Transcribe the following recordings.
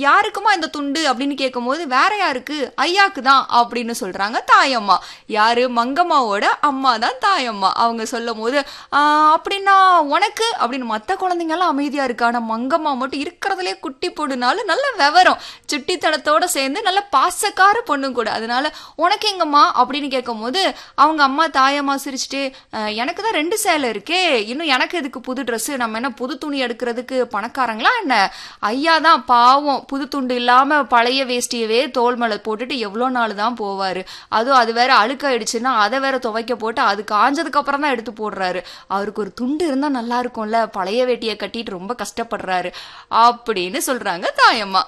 யாருக்குமா இந்த துண்டு அப்படின்னு கேட்கும்போது வேற யாருக்கு ஐயாக்கு தான் அப்படின்னு சொல்றாங்க தாயம்மா யாரு மங்கம்மாவோட அம்மா தான் தாயம்மா அவங்க சொல்லும் போது "ஆஹ், அப்படின்னா உனக்கு அப்படின்னு மற்ற குழந்தைங்க எல்லாம் அமைதியா இருக்கு ஆனா மங்கம்மா மட்டும் இருக்கிறதுலே குட்டி பொண்ணுனாலும் நல்ல விவரம் சுட்டித்தனத்தோட சேர்ந்து நல்ல பாசக்கார பொண்ணும் கூட அதனால உனக்கு எங்கம்மா அப்படின்னு கேட்கும்போது அவங்க அம்மா தாயம்மா சிரிச்சுட்டு "அஹ், எனக்கு தான் ரெண்டு சேலை இருக்கே இன்னும் எனக்கு எதுக்கு புது Dress நம்ம என்ன புது துணி எடுக்கிறதுக்கு பணக்காரங்களா என்ன ஐயா தான் பாவம் புது துண்டு இல்லாம பழைய வேஷ்டியவே தோல் மேல போட்டுட்டு எவ்வளோ நாள் தான் போவாரு அதுவும் அது வேற அழுக்காயிடுச்சுன்னா அதை வேற துவைக்க போட்டு அது காஞ்சதுக்கு அப்புறம் தான் எடுத்து போடுறாரு அவருக்கு ஒரு துண்டு இருந்தா நல்லா இருக்கும்ல பழைய வேட்டியை கட்டிட்டு ரொம்ப கஷ்டப்படுறாரு அப்படின்னு சொல்றாங்க தாயம்மா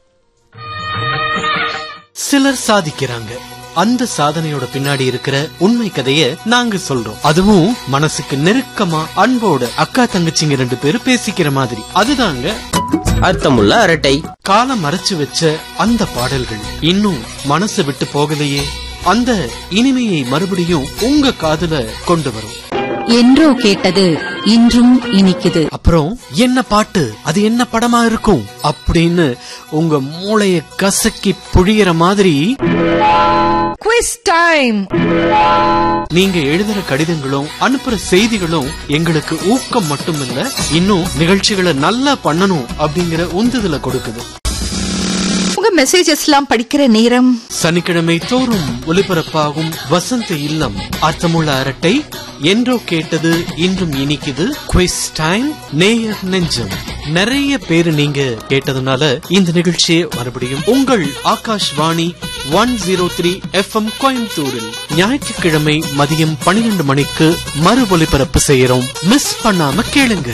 சிலர் சாதிக்கிறாங்க அந்த சாதனையோட பின்னாடி இருக்கிற உண்மை கதைய நாங்க சொல்றோம் அதுவும் மனசுக்கு நெருக்கமா அன்போட அக்கா தங்கச்சிங்க ரெண்டு பேரும் பேசிக்கிற மாதிரி அதுதாங்க அர்த்தமுள்ள அரட்டை காலம் மறைச்சு வச்ச அந்த பாடல்கள் இன்னும் மனசு விட்டு போகலையே அந்த இனிமையை மறுபடியும் உங்க காதுல கொண்டு வரும் என்றோ கேட்டது இன்றும் இனிக்குது அப்புறம் என்ன பாட்டு அது என்ன படமா இருக்கும் அப்படின்னு உங்க மூளைய கசக்கி புழியற மாதிரி குவிஸ் டைம் நீங்க எழுதுற கடிதங்களும் அனுப்புற செய்திகளும் எங்களுக்கு ஊக்கம் மட்டும் இல்ல இன்னும் நிகழ்ச்சிகளை நல்லா பண்ணணும் அப்படிங்கிற உந்துதலை கொடுக்குது உங்க மெசேஜஸ் எல்லாம் படிக்கிற நேரம் சனிக்கிழமை தோறும் ஒலிபரப்பாகும் வசந்த இல்லம் அர்த்தமுள்ள அரட்டை என்றோ கேட்டது இன்றும் இனிக்குது குவிஸ் டைம் நேயர் நெஞ்சம் நிறைய பேரு நீங்க கேட்டதுனால இந்த நிகழ்ச்சியை மறுபடியும் உங்கள் Akashvani one zero three FM கோயம்புத்தூரில் ஞாயிற்றுக்கிழமை மதியம் பன்னிரண்டு மணிக்கு மறு ஒலிபரப்பு செய்யறோம் மிஸ் பண்ணாம கேளுங்க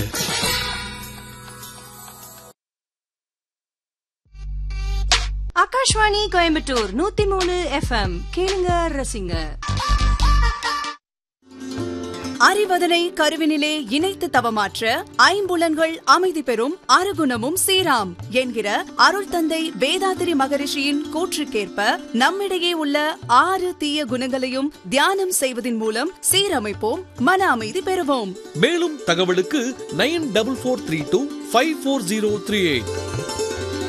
ஆகாஷ்வாணி கோயம்புத்தூர் நூத்தி மூணு எஃப்எம் கேளுங்க ரசிங்க அறிவதனை கருவினிலே இணைத்து தவமாற்ற ஐம்புலன்கள் அமைதி பெறும் அருகுணமும் சீராம் என்கிற அருள் தந்தை வேதாத்திரி மகரிஷியின் கூற்றுக்கேற்ப நம்மிடையே உள்ள ஆறு தீய குணங்களையும் தியானம் செய்வதன் மூலம் சீரமைப்போம் மன அமைதி பெறுவோம் மேலும் தகவலுக்கு nine double four three two five four zero three eight